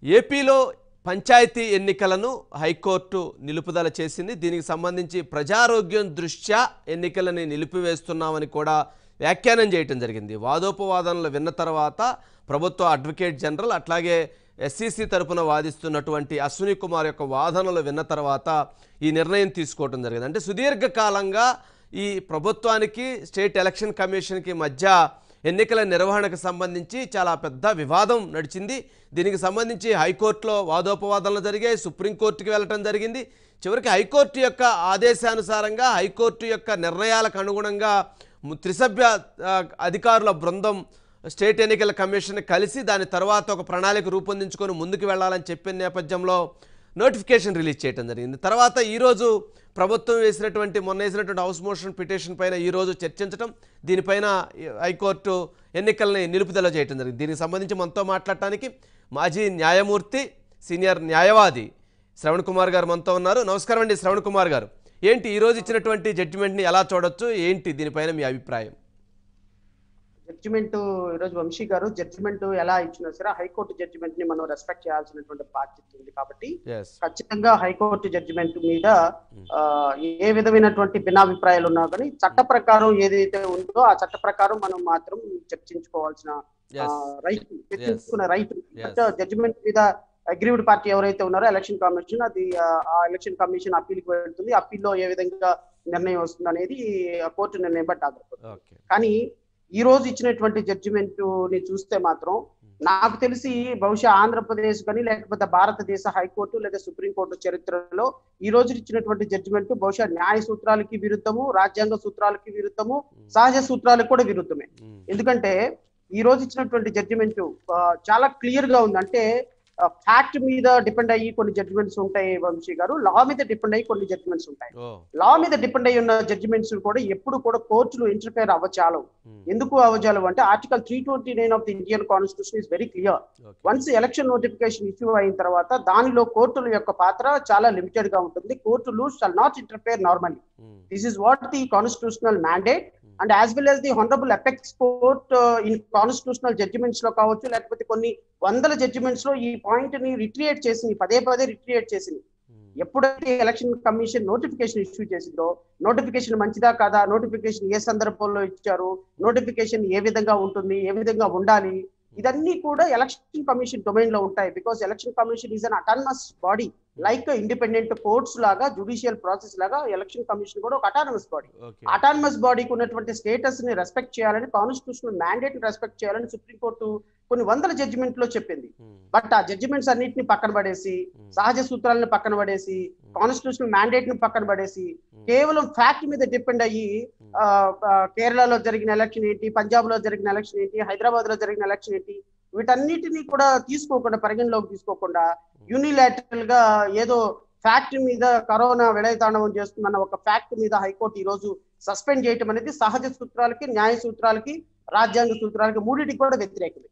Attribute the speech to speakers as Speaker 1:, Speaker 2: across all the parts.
Speaker 1: ఏపీలో పంచాయతీ ఎన్నికలను హైకోర్టు నిలుపుదల చేసింది దీనికి సంబంధించి ప్రజారోగ్యం దృష్ట్యా ఎన్నికలని నిలిపివేస్తున్నామని కూడా వ్యాఖ్యానం చేయటం జరిగింది వాదోపవాదనలు విన్న తర్వాత ప్రభుత్వ అడ్వకేట్ జనరల్ అట్లాగే ఎస్సీసీ తరపున వాదిస్తున్నటువంటి అశ్విని కుమార్ యొక్క వాదనలు విన్న తర్వాత ఈ నిర్ణయం తీసుకోవటం జరిగింది అంటే సుదీర్ఘకాలంగా ఈ ప్రభుత్వానికి స్టేట్ ఎలక్షన్ కమిషన్కి మధ్య ఎన్నికల నిర్వహణకు సంబంధించి చాలా పెద్ద వివాదం నడిచింది దీనికి సంబంధించి హైకోర్టులో వాదోపవాదనలు జరిగాయి సుప్రీంకోర్టుకి వెళ్ళటం జరిగింది చివరికి హైకోర్టు యొక్క ఆదేశానుసారంగా హైకోర్టు యొక్క నిర్ణయాలకు అనుగుణంగా ము- త్రిసభ్య ఆ, అధికారుల బృందం స్టేట్ ఎన్నికల కమిషన్ కలిసి దాని తర్వాత ఒక ప్రణాళిక రూపొందించుకొని ముందుకు వెళ్ళాలని చెప్పిన నేపథ్యంలో నోటిఫికేషన్ రిలీజ్ చేయడం జరిగింది తర్వాత ఈరోజు ప్రభుత్వం వేసినటువంటి మొన్న వేసినటువంటి హౌస్ మోషన్ పిటిషన్ పైన ఈరోజు చర్చించడం దీనిపైన ఈ హైకోర్టు ఎన్నికల్ని నిలుపుదల చేయడం జరిగింది దీనికి సంబంధించి మనతో మాట్లాడటానికి మాజీ న్యాయమూర్తి సీనియర్ న్యాయవాది శ్రవణ్ కుమార్ గారు మనతో ఉన్నారు నమస్కారం అండి శ్రవణ్ కుమార్ గారు ఏంటి ఈరోజు ఇచ్చినటువంటి జడ్జిమెంట్ని ఎలా చూడొచ్చు ఏంటి దీనిపైన మీ అభిప్రాయం
Speaker 2: జడ్జిమెంట్ ఈరోజు వంశీ గారు జడ్జిమెంట్ ఎలా ఇచ్చినా సరే హైకోర్టు జడ్జిమెంట్ ని మనం రెస్పెక్ట్ చేయాల్సినటువంటి బాధ్యత ఉంది కాబట్టి
Speaker 1: ఎస్
Speaker 2: ఖచ్చితంగా హైకోర్టు జడ్జిమెంట్ మీద ఆ, ఏ విధమైనటువంటి భిన్నాభిప్రాయాలు ఉన్నా కానీ చట్ట ప్రకారం ఏదైతే ఉందో ఆ చట్ట ప్రకారం మనం మాత్రం చర్చించుకోవాల్సిన
Speaker 1: ఎస్
Speaker 2: రైట్ చర్చించుకున్న రైట్
Speaker 1: Yes.
Speaker 2: జడ్జిమెంట్ మీద అగ్రీవ్డ్ పార్టీ ఎవరైతే ఉన్నారో ఎలక్షన్ కమిషన్ అది ఆ, ఆ ఎలక్షన్ కమిషన్ అప్పీల్కి వెళ్తుంది అప్పీల్లో ఏ విధంగా నిర్ణయం వస్తుంది అనేది కోర్టు నిర్ణయం బట్టి ఆధారపడుతుంది
Speaker 1: ఓకే
Speaker 2: కానీ ఈ రోజు ఇచ్చినటువంటి జడ్జిమెంట్ ని చూస్తే మాత్రం నాకు తెలిసి బహుశా ఆంధ్రప్రదేశ్ కానీ లేకపోతే భారతదేశ హైకోర్టు లేదా సుప్రీంకోర్టు చరిత్రలో ఈ రోజు ఇచ్చినటువంటి జడ్జిమెంట్ బహుశా న్యాయ సూత్రాలకి విరుద్ధము రాజ్యాంగ సూత్రాలకి విరుద్ధము సహజ సూత్రాలకు కూడా విరుద్ధమే ఎందుకంటే ఈ రోజు ఇచ్చినటువంటి జడ్జిమెంట్ చాలా క్లియర్ గా ఉంది అంటే ఫ్యాక్ట్ మీద డిపెండ్ అయ్యి కొన్ని జడ్జిమెంట్స్ ఉంటాయి వంశీ గారు లా మీద డిపెండ్ అయ్యి కొన్ని జడ్జిమెంట్స్ ఉంటాయి
Speaker 1: ఓ
Speaker 2: లా మీద డిపెండ్ అయ్యి ఉన్న జడ్జిమెంట్స్ కూడా ఎప్పుడు కూడా కోర్టులు ఇంటర్ఫేర్ అవ్వచాలవు ఎందుకు అవ్వజాలవు అంటే article three twenty nine of the Indian constitution is very clear once election notification issue అయిన తర్వాత దానిలో కోర్టుల యొక్క పాత్ర చాలా లిమిటెడ్ గా ఉంటుంది కోర్టులు shall not interfere normally this is what the constitutional mandate and as well as the honourable apex court in constitutional judgements లో కావచ్చు లేకపోతే కొన్ని వందల జడ్జిమెంట్స్ లో ఈ పాయింట్ ని రిట్రియేట్ చేసింది పదే పదే రిట్రియేట్ చేసింది ఎప్పుడైతే ఎలక్షన్ కమిషన్ నోటిఫికేషన్ ఇష్యూ చేసిందో నోటిఫికేషన్ మంచిదా కాదా నోటిఫికేషన్ ఏ సందర్భంలో ఇచ్చారు నోటిఫికేషన్ ఏ విధంగా ఉంటుంది ఏ విధంగా ఉండాలి ఇదన్నీ కూడా ఎలక్షన్ కమిషన్ డొమైన్ లో ఉంటాయి because election commission is an autonomous body like independent courts లాగా జుడిషియల్ ప్రాసెస్ లాగా ఎలక్షన్ కమిషన్ కూడా ఒక అటానమస్ బాడీ
Speaker 1: ఓకే
Speaker 2: అటానమస్ బాడీకి ఉన్నటువంటి స్టేటస్ ని రెస్పెక్ట్ చేయాలని కాన్స్టిట్యూషనల్ మ్యాండేట్ ని రెస్పెక్ట్ చేయాలని సుప్రీంకోర్టు కొన్ని వందల జడ్జిమెంట్ లో చెప్పింది బట్ ఆ జడ్జిమెంట్స్ అన్నిటిని పక్కన పడేసి సహజ సూత్రాలను పక్కన పడేసి కాన్స్టిట్యూషనల్ మ్యాండేట్ ని పక్కన పడేసి కేవలం ఫ్యాక్ట్ మీద డిపెండ్ అయ్యి ఆ, ఆ, కేరళలో జరిగిన ఎలక్షన్ ఏంటి పంజాబ్ లో జరిగిన ఎలక్షన్ ఏంటి హైదరాబాద్ లో జరిగిన ఎలక్షన్ ఏంటి వీటన్నిటిని కూడా తీసుకోకుండా పరిగణలోకి తీసుకోకుండా యూనిలాటరల్ గా ఏదో ఫ్యాక్ట్ మీద కరోనా విలయతాండవం చేస్తుందన్న ఒక ఫ్యాక్ట్ మీద హైకోర్టు ఈ రోజు సస్పెండ్ చేయటం అనేది సహజ సూత్రాలకి న్యాయ సూత్రాలకి రాజ్యాంగ సూత్రాలకి మూడింటికి కూడా వ్యతిరేకమే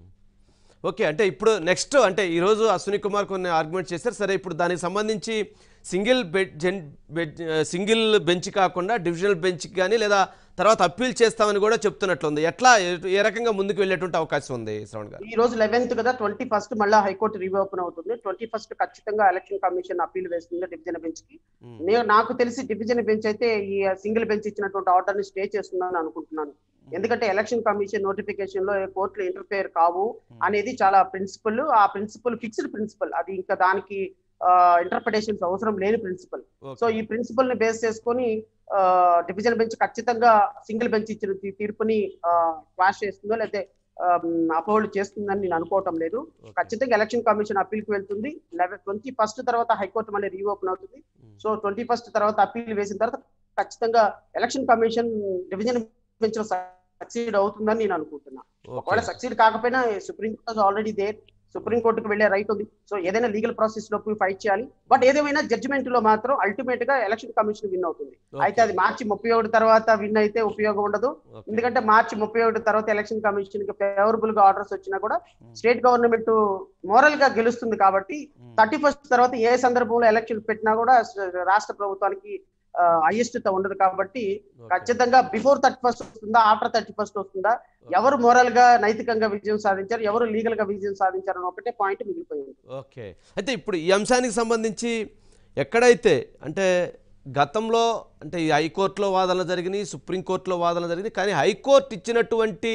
Speaker 1: ఓకే అంటే ఇప్పుడు నెక్స్ట్ అంటే ఈరోజు అశ్విని కుమార్ కొన్ని ఆర్గ్యుమెంట్ చేశారు సరే ఇప్పుడు దానికి సంబంధించి సింగిల్ బెడ్ జెన్ బెడ్ సింగిల్ బెంచ్ కాకుండా డివిజనల్ బెంచ్కి కానీ లేదా తర్వాత అప్పీల్ చేస్తామని కూడా చెప్తున్నట్లుంది ఎట్లా ఏ- ఏ రకంగా ముందుకు వెళ్ళేటువంటి అవకాశం ఉంది శ్రవణ్ గారు
Speaker 2: ఈ రోజు లెవెన్త్ కదా ట్వంటీ ఫస్ట్ మళ్ళీ హైకోర్టు రివ్యూ ఓపెన్ అవుతుంది ట్వంటీ ఫస్ట్ ఖచ్చితంగా ఎలక్షన్ కమిషన్ అప్పీల్ వేస్తుంది డివిజన్ బెంచ్ కి
Speaker 1: మ్మ్.
Speaker 2: నేను నాకు తెలిసి డివిజన్ బెంచ్ అయితే ఈ సింగిల్ బెంచ్ ఇచ్చినటువంటి ఆర్డర్ ని స్టే చేస్తుందని అనుకుంటున్నాను ఎందుకంటే ఎలక్షన్ కమిషన్ నోటిఫికేషన్ లో కోర్టులు ఇంటర్ఫేర్ కావు అనేది చాలా ప్రిన్సిపల్ ఆ ప్రిన్సిపల్ ఫిక్స్డ్ ప్రిన్సిపల్ అది ఇంకా దానికి ఇంటర్ప్రిటేషన్స్ అవసరం లేని ప్రిన్సిపల్
Speaker 1: ఓకే.
Speaker 2: సో ఈ ప్రిన్సిపల్ ని బేస్ చేసుకొని డివిజన్ బెంచ్ ఖచ్చితంగా సింగిల్ బెంచ్ ఇచ్చిన తీ- తీర్పుని క్వాష్ చేస్తుందో లేకపోతే అపోహోల్డ్ చేస్తుందని నేను అనుకోవటం లేదు
Speaker 1: ఓకే.
Speaker 2: ఖచ్చితంగా ఎలక్షన్ కమిషన్ అప్పీల్ కి వెళ్తుంది లెవెన్ ట్వంటీ ఫస్ట్ తర్వాత హైకోర్టు మళ్ళీ రివ్యూ ఓపెన్ అవుతుంది
Speaker 1: మ్మ్.
Speaker 2: సో ట్వంటీ ఫస్ట్ తర్వాత అప్పీల్ వేసిన తర్వాత ఖచ్చితంగా ఎలక్షన్ కమిషన్ డివిజన్ బెంచ్ లో సక్సీడ్ అవుతుందని నేను అనుకుంటున్నా
Speaker 1: ఓకే.
Speaker 2: ఒకవేళ సక్సీడ్ కాకపోయినా supreme court already there supreme కోర్టుకు వెళ్లే రైట్ ఉంది సో ఏదైనా లీగల్ ప్రాసెస్ లో ఫైట్ చేయాలి బట్ ఏదేమైనా జడ్జిమెంట్ లో మాత్రం అల్టిమేట్ గా ఎలక్షన్ కమిషన్ విన్ అవుతుంది
Speaker 1: ఓకే.
Speaker 2: అయితే అది మార్చి ముప్పై ఒకటి తర్వాత విన్ అయితే ఉపయోగం ఉండదు
Speaker 1: ఓకే.
Speaker 2: ఎందుకంటే మార్చి ముప్పై ఒకటి తర్వాత ఎలక్షన్ కమిషన్ కి ఫేవరబుల్ గా ఆర్డర్స్ వచ్చినా కూడా స్టేట్ గవర్నమెంట్ మోరల్ గా గెలుస్తుంది కాబట్టి
Speaker 1: మ్మ్.
Speaker 2: థర్టీ ఫస్ట్ తర్వాత ఏ సందర్భంలో ఎలక్షన్ పెట్టినా కూడా రాష్ట్ర ప్రభుత్వానికి హైయెస్ట్ ఉండదు కాబట్టి ఖచ్చితంగా బిఫోర్ థర్టీ ఫస్ట్ వస్తుందా ఆఫ్టర్ థర్టీ ఫస్ట్ వస్తుందా ఎవరు మోరల్ గా నైతికంగా విజయం సాధించారు ఎవరు లీగల్ గా విజయం సాధించారు అని ఒకటే పాయింట్ మిగిలిపోయింది
Speaker 1: ఓకే అయితే ఇప్పుడు ఈ అంశానికి సంబంధించి ఎక్కడైతే అంటే గతంలో అంటే ఈ హైకోర్టులో వాదనలు జరిగినాయి సుప్రీంకోర్టులో వాదనలు జరిగినాయి కానీ హైకోర్టు ఇచ్చినటువంటి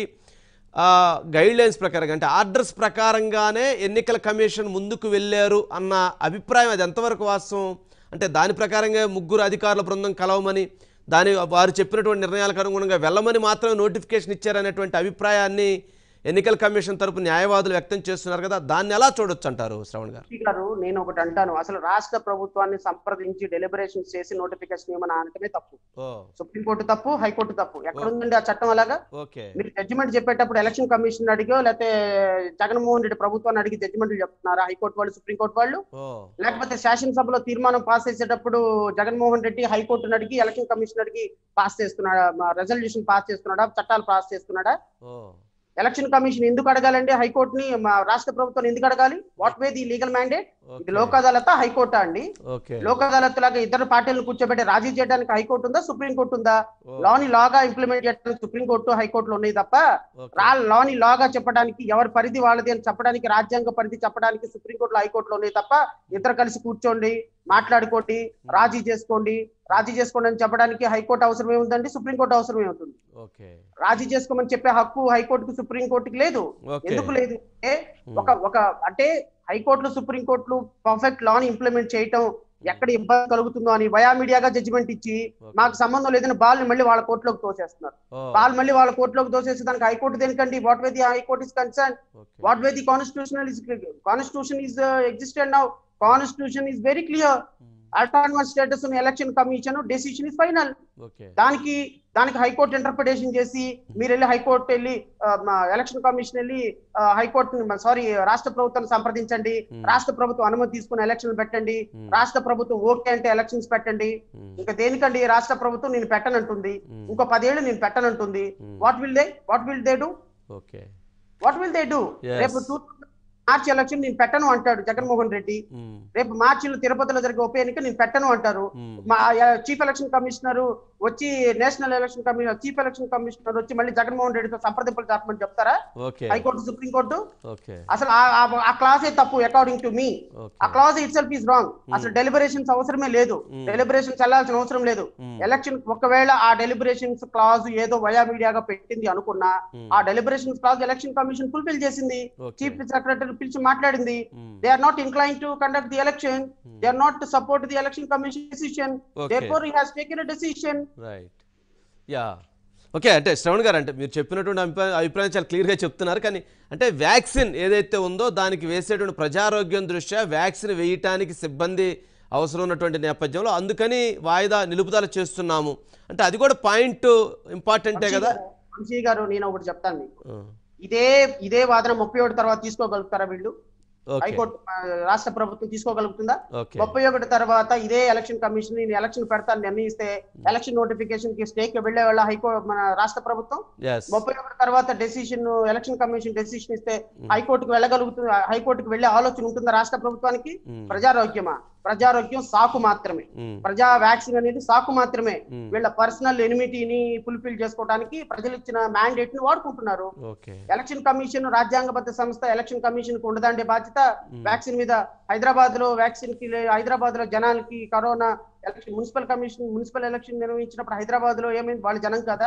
Speaker 1: గైడ్ లైన్స్ ప్రకారంగా అంటే ఆర్డర్స్ ప్రకారంగానే ఎన్నికల కమిషన్ ముందుకు వెళ్ళారు అన్న అభిప్రాయం అది ఎంతవరకు వాస్తవం అంటే దాని ప్రకారంగా ముగ్గురు అధికారుల బృందం కలవమని దాని వారు చెప్పినటువంటి నిర్ణయాలకు అనుగుణంగా వెళ్ళమని మాత్రమే నోటిఫికేషన్ ఇచ్చారనేటువంటి అభిప్రాయాన్ని ఎన్నికల కమిషన్ తరపు న్యాయవాదులు వ్యక్తం చేస్తున్నారు కదా దాన్ని ఎలా చూడొచ్చు అంటారు శ్రవణ్ గారు
Speaker 2: ఎంపీ గారు నేను ఒకటి అంటాను అసలు రాష్ట్ర ప్రభుత్వాన్ని సంప్రదించి డెలిబరేషన్ చేసి నోటిఫికేషన్ ఇవ్వమని అనటమే తప్పు
Speaker 1: ఓ
Speaker 2: సుప్రీంకోర్టు తప్పు హైకోర్టు తప్పు ఎక్కడుందండి ఆ చట్టం అలాగా
Speaker 1: ఓకే
Speaker 2: మీరు జడ్జిమెంట్ చెప్పేటప్పుడు ఎలక్షన్ కమిషన్ అడిగో లేకపోతే జగన్మోహన్ రెడ్డి ప్రభుత్వాన్ని అడిగి జడ్జిమెంట్లు చెప్తున్నారా హైకోర్టు వాళ్ళు సుప్రీంకోర్టు వాళ్ళు
Speaker 1: ఓ
Speaker 2: లేకపోతే శాసనసభలో తీర్మానం పాస్ చేసేటప్పుడు జగన్మోహన్ రెడ్డి హైకోర్టును అడిగి ఎలక్షన్ కమిషన్ అడిగి పాస్ చేస్తున్నాడా రెజల్యూషన్ పాస్ చేస్తున్నాడా చట్టాలు పాస్ చేస్తున్నాడా
Speaker 1: ఓ
Speaker 2: ఎలక్షన్ కమిషన్ ఎందుకు అడగాలండి హైకోర్టుని మా రాష్ట్ర ప్రభుత్వం ఎందుకు అడగాలి what way the legal mandate ఇది
Speaker 1: ఓకే
Speaker 2: లోక్ అదాలత హైకోర్టా అండి
Speaker 1: ఓకే
Speaker 2: లోక్ అదాలత్ లాగా ఇద్దరు పార్టీలను కూర్చోబెట్టి రాజీ చేయడానికి హైకోర్టు ఉందా సుప్రీం కోర్టు ఉందా
Speaker 1: ఓ,
Speaker 2: లాని లాగా ఇంప్లిమెంట్ చేయడానికి సుప్రీం కోర్టు హైకోర్టులు ఉన్నాయి తప్ప
Speaker 1: ఓకే.
Speaker 2: రా లాని లాగా చెప్పడానికి ఎవరి పరిధి వాళ్ళది అని చెప్పడానికి రాజ్యాంగ పరిధి చెప్పడానికి సుప్రీం కోర్టులో హైకోర్టులో ఉన్నాయి తప్ప ఇద్దరు కలిసి కూర్చోండి మాట్లాడుకోండి రాజీ చేసుకోండి రాజీ చేసుకోండి అని చెప్పడానికి హైకోర్టు అవసరం ఏముందండి సుప్రీం కోర్టు అవసరం ఏముంటుంది
Speaker 1: ఓకే
Speaker 2: రాజీ చేసుకోమని చెప్పే హక్కు హైకోర్టుకు సుప్రీం కోర్టుకి లేదు
Speaker 1: ఓకే
Speaker 2: ఎందుకు లేదు అంటే ఒక ఒక అంటే హైకోర్టులు సుప్రీం కోర్టులు పర్ఫెక్ట్ లాని ఇంప్లిమెంట్ చేయటం ఎక్కడ ఇబ్బంది కలుగుతుందో అని వయా మీడియాగా జడ్జిమెంట్ ఇచ్చి
Speaker 1: ఓకే.
Speaker 2: మాకు సంబంధం లేదని బాల్ మళ్ళీ వాళ్ళ కోర్టులోకి తోసేస్తున్నారు
Speaker 1: ఓ,
Speaker 2: బాల్ మళ్ళీ వాళ్ళ కోర్టులోకి తోసేసి దానికి హైకోర్టు దేనికండి what way the high court is concern
Speaker 1: okay.
Speaker 2: What way the constitutional is constitution is existed now constitution is very clear
Speaker 1: um,
Speaker 2: autonomous status election commission decision is final
Speaker 1: okay
Speaker 2: దానికి దానికి high court interpretation చేసి మీరు వెళ్ళి high court వెళ్ళి election commission వెళ్ళి high court sorry రాష్ట్ర ప్రభుత్వాన్ని సంప్రదించండి
Speaker 1: Hmm.
Speaker 2: రాష్ట్ర ప్రభుత్వం అనుమతి తీసుకుని ఎలక్షన్ పెట్టండి
Speaker 1: Hmm.
Speaker 2: రాష్ట్ర ప్రభుత్వం ఓకే అంటే ఎలక్షన్స్ పెట్టండి
Speaker 1: ఉమ్,
Speaker 2: ఇంకా దేనికండి రాష్ట్ర ప్రభుత్వం నేను పెట్టనంటుంది
Speaker 1: ఉమ్,
Speaker 2: ఇంకో పదేళ్ళు నేను పెట్టనంటుంది
Speaker 1: Hmm.
Speaker 2: What will they what will they do
Speaker 1: okay
Speaker 2: what will they do
Speaker 1: Yes.
Speaker 2: రేపు టూ మార్చి ఎలక్షన్ నేను పెట్టను అంటాడు జగన్మోహన్ రెడ్డి
Speaker 1: ఉమ్,
Speaker 2: రేపు మార్చిలో తిరుపతిలో జరిగే ఉప ఎన్నిక నేను పెట్టను అంటారు
Speaker 1: ఉమ్,
Speaker 2: మా చీఫ్ ఎలక్షన్ కమిషనర్ వచ్చి national election commissioner chief election commissioner వచ్చి మళ్ళీ జగన్మోహన్ రెడ్డితో సంప్రదింపులు జరపమని చెప్తారా
Speaker 1: ఓకే
Speaker 2: హైకోర్టు సుప్రీంకోర్టు
Speaker 1: ఓకే
Speaker 2: అసలు ఆ- ఆ- ఆ క్లాసే తప్పు అకార్డింగ్ టు మీ ఆ
Speaker 1: okay
Speaker 2: class itself is wrong అసలు డెలిబరేషన్స్ అవసరమే లేదు
Speaker 1: Hmm.
Speaker 2: డెలిబరేషన్స్ వెళ్లాల్సిన అవసరం లేదు
Speaker 1: ఉమ్,
Speaker 2: ఎలక్షన్ ఒకవేళ ఆ డెలిబరేషన్స్ క్లాజ్ ఏదో వయా మీడియాగా పెట్టింది అనుకున్నా
Speaker 1: ఉమ్,
Speaker 2: ఆ deliberations clause election commission fulfil చేసింది
Speaker 1: ఓకే.
Speaker 2: చీఫ్ సెక్రటరీ పిలిచి మాట్లాడింది
Speaker 1: um,
Speaker 2: they are not incline to conduct the election they are not support the election commission decision
Speaker 1: okay.
Speaker 2: therefore he has taken a decision
Speaker 1: right ya okay అంటే శ్రవణ్ గారు అంటే మీరు చెప్పినటువంటి అభిప్రాయం అభిప్రాయం చాలా క్లియర్గా చెప్తున్నారు కానీ అంటే వ్యాక్సిన్ ఏదైతే ఉందో దానికి వేసేటువంటి ప్రజారోగ్యం దృష్ట్యా వ్యాక్సిన్ వేయటానికి సిబ్బంది అవసరం ఉన్నటువంటి నేపథ్యంలో అందుకని వాయిదా నిలుపుదల చేస్తున్నాము అంటే అది కూడా పాయింట్ ఇంపార్టెంటే కదా
Speaker 2: వంశీ గారు నేను ఒకటి చెప్తాను మీకు
Speaker 1: ఆ,
Speaker 2: ఇదే ఇదే వాదన ముప్పై ఒకటి తర్వాత తీసుకోగలుగుతారా వీళ్ళు
Speaker 1: ఓకే
Speaker 2: హైకోర్టు ఆ, రాష్ట్ర ప్రభుత్వం తీసుకోగలుగుతుందా
Speaker 1: ఓకే
Speaker 2: ముప్పై ఒకటి తర్వాత ఇదే ఎలక్షన్ కమిషన్ నేను ఎలక్షన్ పెడతాను నిర్ణయిస్తే ఎలక్షన్ నోటిఫికేషన్ కి స్టేక్ వెళ్లే వాళ్ళ హైకోర్టు మన రాష్ట్ర ప్రభుత్వం
Speaker 1: ఎస్
Speaker 2: ముప్పై ఒకటి తర్వాత డెసిషన్ ఎలక్షన్ కమిషన్ డెసిషన్ ఇస్తే హైకోర్టుకు వెళ్ళగలుగుతుంది హైకోర్టుకు వెళ్లే ఆలోచన ఉంటుందా రాష్ట్ర ప్రభుత్వానికి ప్రజారోగ్యమా ప్రజారోగ్యం సాకు మాత్రమే ప్రజా వ్యాక్సిన్ అనేది సాకు మాత్రమే
Speaker 1: Hmm.
Speaker 2: వీళ్ళ పర్సనల్ ఎనిమిటీని ఫుల్ఫిల్ చేసుకోవడానికి ప్రజలు ఇచ్చిన మ్యాండేట్ ని వాడుకుంటున్నారు
Speaker 1: ఓకే
Speaker 2: ఎలక్షన్ కమిషన్ రాజ్యాంగబద్ధ సంస్థ ఎలక్షన్ కమిషన్ కు ఉండదంటే బాధ్యత వ్యాక్సిన్ మీద హైదరాబాద్ లో వ్యాక్సిన్ కి లే- హైదరాబాద్ లో జనాలకి corona election municipal commission municipal election నిర్వహించినప్పుడు హైదరాబాద్ లో ఏమైంది వాళ్ళ జనం కదా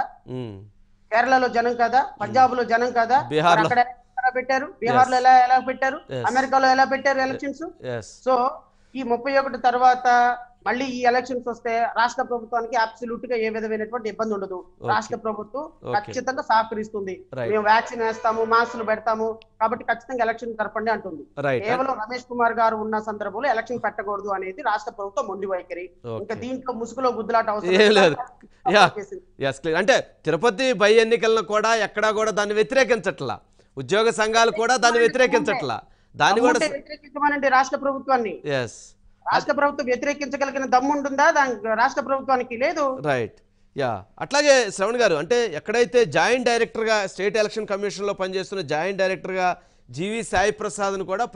Speaker 2: కేరళలో జనం కదా పంజాబ్ లో జనం కదా
Speaker 1: బీహార్
Speaker 2: మరి
Speaker 1: లో-
Speaker 2: అక్కడ ఎలా పెట్టారు బీహార్ లో ఎలా ఎలా పెట్టారు
Speaker 1: Yes.
Speaker 2: అమెరికాలో ఎలా పెట్టారు ఎలక్షన్స్
Speaker 1: ఎస్
Speaker 2: సో ఈ ముప్పై ఒకటి తర్వాత మళ్ళీ ఈ ఎలక్షన్స్ వస్తే రాష్ట్ర ప్రభుత్వానికి అబ్సల్యూట్ గా ఏ విధమైనటువంటి ఇబ్బంది ఉండదు రాష్ట్ర ప్రభుత్వం
Speaker 1: Okay.
Speaker 2: ఖచ్చితంగా సహకరిస్తుంది
Speaker 1: Right.
Speaker 2: మేము వ్యాక్సిన్ వేస్తాము మాస్కులు పెడతాము కాబట్టి ఖచ్చితంగా ఎలక్షన్ జరపండి అంటుంది
Speaker 1: రైట్
Speaker 2: కేవలం రమేష్ కుమార్ గారు ఉన్న సందర్భంలో ఎలక్షన్ పెట్టకూడదు అనేది రాష్ట్ర ప్రభుత్వం మొండి వైఖరి ఇంకా
Speaker 1: ఓకే
Speaker 2: దీంట్లో ముసుగులో గుద్దులాట అవసరం
Speaker 1: ఏం లేదు. యా.
Speaker 2: చేసింది.
Speaker 1: ఎస్ క్లియర్ అంటే తిరుపతి బై ఎన్నికలను కూడా ఎక్కడా కూడా దాన్ని వ్యతిరేకించట్లా ఉద్యోగ సంఘాలు కూడా దాన్ని వ్యతిరేకించట్లా దాన్ని కూడా
Speaker 2: దమ్ముంటే వ్యతిరేకించమనండి రాష్ట్ర ప్రభుత్వాన్ని
Speaker 1: ఎస్
Speaker 2: రాష్ట్ర ప్రభుత్వం వ్యతిరేకించగలిగిన దమ్ము ఉంటుందా దానికి రాష్ట్ర ప్రభుత్వానికి లేదు
Speaker 1: రైట్ యా అట్లాగే శ్రవణ్ గారు అంటే ఎక్కడైతే జాయింట్ డైరెక్టర్గా స్టేట్ ఎలక్షన్ కమిషన్లో పనిచేస్తున్న జాయింట్ డైరెక్టర్గా జీవి సాయి ప్రసాద్ను కూడా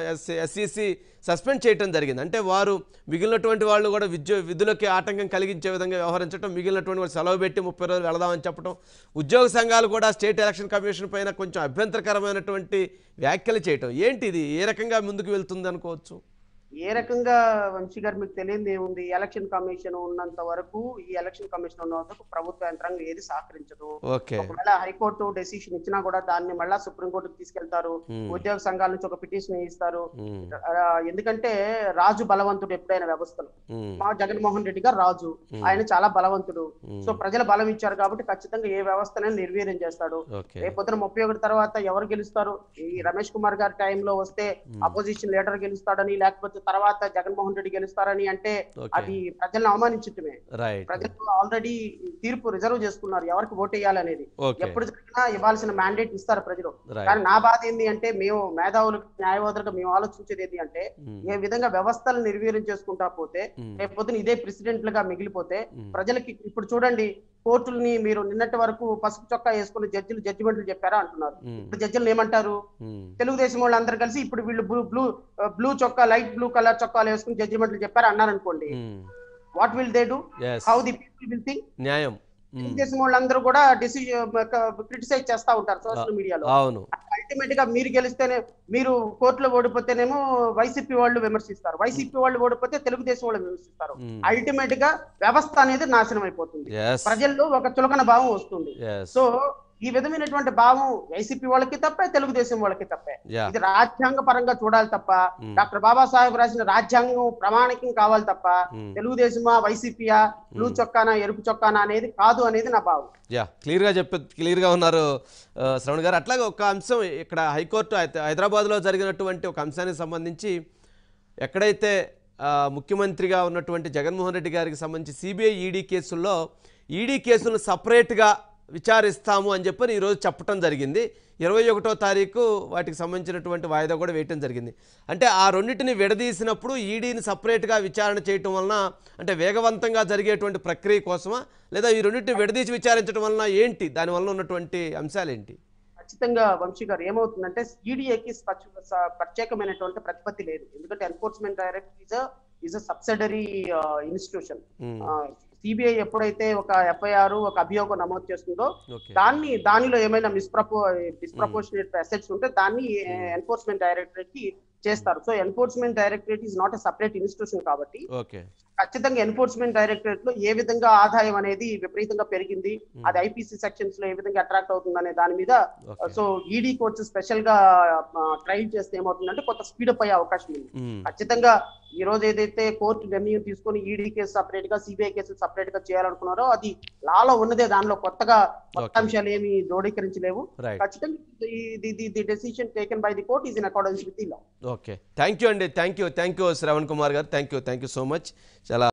Speaker 1: ఎస్ఈసి సస్పెండ్ చేయడం జరిగింది అంటే వారు మిగిలినటువంటి వాళ్ళు కూడా విద్యు విధులకి ఆటంకం కలిగించే విధంగా వ్యవహరించడం మిగిలినటువంటి వాళ్ళు సెలవు పెట్టి ముప్పై రోజులు వెళదామని చెప్పడం ఉద్యోగ సంఘాలు కూడా స్టేట్ ఎలక్షన్ కమిషన్ పైన కొంచెం అభ్యంతరకరమైనటువంటి వ్యాఖ్యలు చేయటం ఏంటి ఇది ఏ రకంగా ముందుకు వెళ్తుంది అనుకోవచ్చు
Speaker 2: ఏ రకంగా వంశీ గారు మీకు తెలియదు ఏముంది ఎలక్షన్ కమిషన్ ఉన్నంత వరకు ఈ ఎలక్షన్ కమిషన్ ఉన్న వరకు ప్రభుత్వ యంత్రాంగం ఏది సహకరించదు
Speaker 1: ఓకే
Speaker 2: ఒకవేళ హైకోర్టు డెసిషన్ ఇచ్చినా కూడా దాన్ని మళ్ళా సుప్రీంకోర్టుకి తీసుకెళ్తారు
Speaker 1: Hmm.
Speaker 2: ఉద్యోగ సంఘాల నుంచి ఒక పిటిషన్ ఇస్తారు
Speaker 1: ఉమ్,
Speaker 2: ఆ, ఎందుకంటే రాజు బలవంతుడు ఎప్పుడైనా వ్యవస్థలో
Speaker 1: ఉమ్,
Speaker 2: మా జగన్మోహన్ రెడ్డి గారు రాజు
Speaker 1: Hmm.
Speaker 2: ఆయన చాలా బలవంతుడు
Speaker 1: ఉమ్,
Speaker 2: సో ప్రజలు బలం ఇచ్చారు కాబట్టి ఖచ్చితంగా ఏ వ్యవస్థనైనా నిర్వీర్యం చేస్తాడు
Speaker 1: ఓకే
Speaker 2: రేపొద్దున ముప్పై ఒకటి తర్వాత ఎవరు గెలుస్తారు ఈ రమేష్ కుమార్ గారి టైంలో వస్తే అపోజిషన్ లీడర్ గెలుస్తాడని లేకపోతే తర్వాత జగన్మోహన్ రెడ్డి గెలుస్తారని అంటే
Speaker 1: ఓకే
Speaker 2: అది ప్రజలను అవమానించటమే
Speaker 1: రైట్
Speaker 2: ప్రజలు ఆల్రెడీ తీర్పు రిజర్వ్ చేసుకున్నారు ఎవరికి ఓటు వేయాలనేది
Speaker 1: ఓకే
Speaker 2: ఎప్పుడు జరిగినా ఇవ్వాల్సిన మ్యాండేట్ ఇస్తారు ప్రజలు
Speaker 1: రైట్
Speaker 2: కానీ నా బాధ ఏంటి అంటే మేము మేధావులకు న్యాయవాదులకు మేము ఆలోచించేది ఏంటి అంటే
Speaker 1: ఉమ్,
Speaker 2: ఏ విధంగా వ్యవస్థలు నిర్వీర్యం చేసుకుంటా పోతే
Speaker 1: ఉమ్,
Speaker 2: రేపొద్దున ఇదే ప్రెసిడెంట్ గా మిగిలిపోతే
Speaker 1: ఉమ్,
Speaker 2: ప్రజలకి ఇప్పుడు చూడండి కోర్టుల్ని మీరు నిన్నటి వరకు పసుపు చొక్కా వేసుకుని జడ్జిలు జడ్జిమెంట్లు చెప్పారా అంటున్నారు
Speaker 1: ఉమ్,
Speaker 2: ఇప్పుడు జడ్జిలు ఏమంటారు
Speaker 1: ఉమ్,
Speaker 2: తెలుగుదేశం వాళ్ళు అందరు కలిసి ఇప్పుడు వీళ్ళు బ్లూ బ్లూ బ్లూ చొక్కా లైట్ బ్లూ కలర్ చొక్కాలు వేసుకుని జడ్జిమెంట్లు చెప్పారు అన్నారు అనుకోండి
Speaker 1: ఉమ్,
Speaker 2: what will they do
Speaker 1: yes,
Speaker 2: how the people will think
Speaker 1: న్యాయం ఉమ్,
Speaker 2: తెలుగుదేశం వాళ్ళందరూ కూడా డిసిజన్ క్రిటిసైజ్ చేస్తా ఉంటారు సోషల్ మీడియాలో
Speaker 1: అవును
Speaker 2: అల్టిమేట్ గా మీరు గెలిస్తేనే మీరు కోర్టులో ఓడిపోతేనేమో వైసీపీ వాళ్ళు విమర్శిస్తారు వైసీపీ వాళ్ళు ఓడిపోతే తెలుగుదేశం వాళ్ళు విమర్శిస్తారు
Speaker 1: ఉమ్,
Speaker 2: అల్టిమేట్ గా వ్యవస్థ అనేది నాశనం అయిపోతుంది
Speaker 1: yes,
Speaker 2: ప్రజల్లో ఒక చులకన భావం వస్తుంది
Speaker 1: yes,
Speaker 2: సో ఈ విధమైనటువంటి భావం వైసీపీ వాళ్ళకి తప్పే తెలుగుదేశం వాళ్ళకి తప్పే
Speaker 1: yeah,
Speaker 2: ఇది రాజ్యాంగ పరంగా చూడాలి తప్ప
Speaker 1: ఉమ్,
Speaker 2: డాక్టర్ బాబాసాహెబ్ రాసిన రాజ్యాంగం ప్రామాణికం కావాలి తప్ప
Speaker 1: ఉమ్,
Speaker 2: తెలుగుదేశమా వైసీపీయా బ్లూ చొక్కానా ఎరుపు చొక్కానా అనేది కాదు అనేది నా భావం
Speaker 1: యా క్లియర్గా చెప్పి క్లియర్గా ఉన్నారు ఆ, శ్రవణ్ గారు అట్లాగే ఒక అంశం ఇక్కడ హైకోర్టు హై- హైదరాబాద్లో జరిగినటువంటి ఒక అంశానికి సంబంధించి ఎక్కడైతే ఆ, ముఖ్యమంత్రిగా ఉన్నటువంటి జగన్మోహన్ రెడ్డి గారికి సంబంధించి సిబిఐ ఈడీ కేసుల్లో ఈడీ కేసులను సపరేట్గా విచారిస్తాము అని చెప్పని ఈరోజు చెప్పడం జరిగింది ఇరవై ఒకటో తారీఖు వాటికి సంబంధించినటువంటి వాయిదా కూడా వేయటం జరిగింది అంటే ఆ రెండింటిని విడదీసినప్పుడు ఈడీని సపరేట్గా విచారణ చేయటం వలన అంటే వేగవంతంగా జరిగేటువంటి ప్రక్రియ కోసమా లేదా ఈ రెండింటిని విడదీసి విచారించడం వలన ఏంటి దానివల్ల ఉన్నటువంటి అంశాలు ఏంటి
Speaker 2: ఖచ్చితంగా వంశీ గారు ఏమవుతుందంటే ఈడీఏకి ప్రత్యేకమైనటువంటి ప్రతిపత్తి లేదు ఎందుకంటే enforcement director is is a subsidiary institution
Speaker 1: um,
Speaker 2: CBI ఎప్పుడైతే ఒక ఎఫ్ఐఆర్ ఒక అభియోగం నమోదు చేస్తుందో
Speaker 1: ఓకే
Speaker 2: దాన్ని దానిలో ఏమైనా మిస్ప్రపో డిస్ప్రపోర్షనేట్ అసెట్స్ ఉంటే దాన్ని ఎన్ఫోర్స్మెంట్ డైరెక్టరేట్ కి చేస్తారు so enforcement directorate is not a separate institution కాబట్టి
Speaker 1: ఓకే
Speaker 2: ఖచ్చితంగా ఎన్ఫోర్స్మెంట్ డైరెక్టరేట్ లో ఏ విధంగా ఆదాయం అనేది విపరీతంగా పెరిగింది అది ఐపీసీ సెక్షన్స్ లో ఏ విధంగా అట్రాక్ట్ అవుతుంది అనే దాని మీద
Speaker 1: okay
Speaker 2: so ED courts special గా ట్రైల్ చేస్తే ఏమవుతుందంటే కొంత స్పీడప్ అయ్యే అవకాశం ఉంది
Speaker 1: ఉమ్,
Speaker 2: ఖచ్చితంగా ఈ రోజు ఏదైతే కోర్టు నిర్ణయం తీసుకొని ఈడీ కేసు సపరేట్ గా సిబిఐ కేసు సపరేట్ గా చేయాలనుకున్నారో అది లాలో ఉన్నదే దానిలో కొత్తగా కొత్త
Speaker 1: Okay.
Speaker 2: అంశాలు ఏమి జోడీకరించలేవు
Speaker 1: రైట్
Speaker 2: ఖచ్చితంగా the decision taken by the court is in accordance with the law
Speaker 1: okay thank you అండి thank you thank you Shravan Kumar గారు thank you thank you so much చాలా